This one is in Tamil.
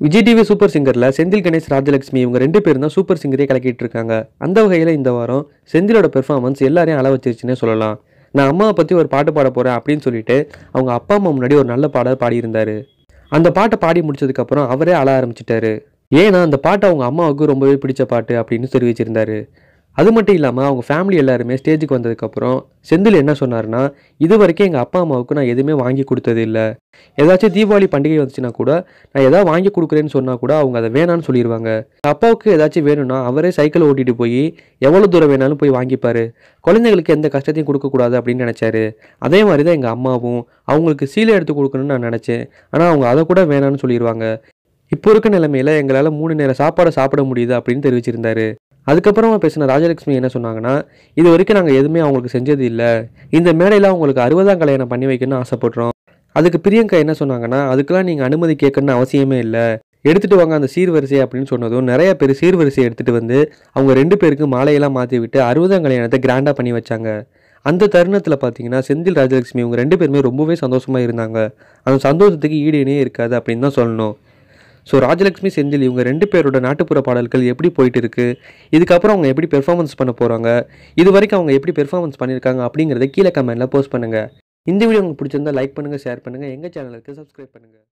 விஜய் டிவி சூப்பர் சிங்கரில் செந்தில் கணேஷ் ராஜலட்சுமி இவங்க ரெண்டு பேரும் தான் சூப்பர் சிங்கரே கலக்கிட்டு இருக்காங்க அந்த வகையில் இந்த வாரம் செந்திலோட பெர்ஃபார்மன்ஸ் எல்லாரையும் அள வச்சிருச்சுன்னே சொல்லலாம் நான் அம்மாவை பற்றி ஒரு பாட்டு பாட போகிறேன் அப்படின்னு சொல்லிட்டு அவங்க அப்பா அம்மா முன்னாடி ஒரு நல்ல பாடல் பாடியிருந்தாரு அந்த பாட்டை பாடி முடிச்சதுக்கப்புறம் அவரே அழ ஆரம்பிச்சிட்டாரு ஏன்னா அந்த பாட்டு அவங்க அம்மாவுக்கு ரொம்பவே பிடிச்ச பாட்டு அப்படின்னு தெரிவிச்சிருந்தாரு அது மட்டும் இல்லாமல் அவங்க ஃபேமிலி எல்லாருமே ஸ்டேஜுக்கு வந்ததுக்கப்புறம் செந்தில் என்ன சொன்னார்னா இது வரைக்கும் எங்கள் அப்பா அம்மாவுக்கு நான் எதுவுமே வாங்கி கொடுத்தது இல்லை ஏதாச்சும் தீபாவளி பண்டிகை வந்துச்சுன்னா கூட நான் எதாவது வாங்கி கொடுக்குறேன்னு சொன்னால் கூட அவங்க அதை வேணான்னு சொல்லிடுவாங்க அப்பாவுக்கு ஏதாச்சும் வேணும்னா அவரே சைக்கிள் ஓட்டிட்டு போய் எவ்வளோ தூரம் வேணாலும் போய் வாங்கிப்பாரு குழந்தைங்களுக்கு எந்த கஷ்டத்தையும் கொடுக்கக்கூடாது அப்படின்னு நினச்சாரு அதே மாதிரி தான் எங்கள் அம்மாவும் அவங்களுக்கு சீலை எடுத்து கொடுக்கணும்னு நான் நினச்சேன் ஆனால் அவங்க அதை கூட வேணான்னு சொல்லிடுவாங்க இப்போ இருக்க நிலைமையில எங்களால் மூணு நேரம் சாப்பாடை சாப்பிட முடியுது அப்படின்னு தெரிவிச்சிருந்தாரு அதுக்கப்புறமா பேசின ராஜலட்சுமி என்ன சொன்னாங்கன்னா இது வரைக்கும் நாங்கள் எதுவுமே அவங்களுக்கு செஞ்சது இல்லை இந்த மேடையில் அவங்களுக்கு அறுபதாம் கல்யாணம் பண்ணி வைக்கணும்னு ஆசைப்படுறோம் அதுக்கு பிரியங்கா என்ன சொன்னாங்கன்னா அதுக்கெல்லாம் நீங்கள் அனுமதி கேட்கணும்னு அவசியமே இல்லை எடுத்துட்டு வாங்க அந்த சீர்வரிசை அப்படின்னு சொன்னதும் நிறைய பேர் சீர்வரிசையை எடுத்துட்டு வந்து அவங்க ரெண்டு பேருக்கு மாலையெல்லாம் மாற்றி விட்டு அறுபதாம் கல்யாணத்தை கிராண்டாக பண்ணி வச்சாங்க அந்த தருணத்தில் பார்த்தீங்கன்னா செந்தில் ராஜலட்சுமி இவங்க ரெண்டு பேருமே ரொம்பவே சந்தோஷமாக இருந்தாங்க அந்த சந்தோஷத்துக்கு ஈடு இணையே இருக்காது அப்படின்னு தான் சொல்லணும் ஸோ ராஜலட்சுமி செந்தில் இவங்க ரெண்டு பேரோட நாட்டுப்புற பாடல்கள் எப்படி போயிட்டு இருக்கு இதுக்கப்புறம் அவங்க எப்படி பெர்ஃபார்மன்ஸ் பண்ண போகிறாங்க இது வரைக்கும் அவங்க எப்படி பெர்ஃபார்மன்ஸ் பண்ணியிருக்காங்க அப்படிங்கிறத கீழே கமெண்ட்டில் போஸ்ட் பண்ணுங்கள் இந்த வீடியோ உங்களுக்கு பிடிச்சிருந்தா லைக் பண்ணுங்கள் ஷேர் பண்ணுங்கள் எங்கள் சேனலுக்கு சப்ஸ்கிரைப் பண்ணுங்கள்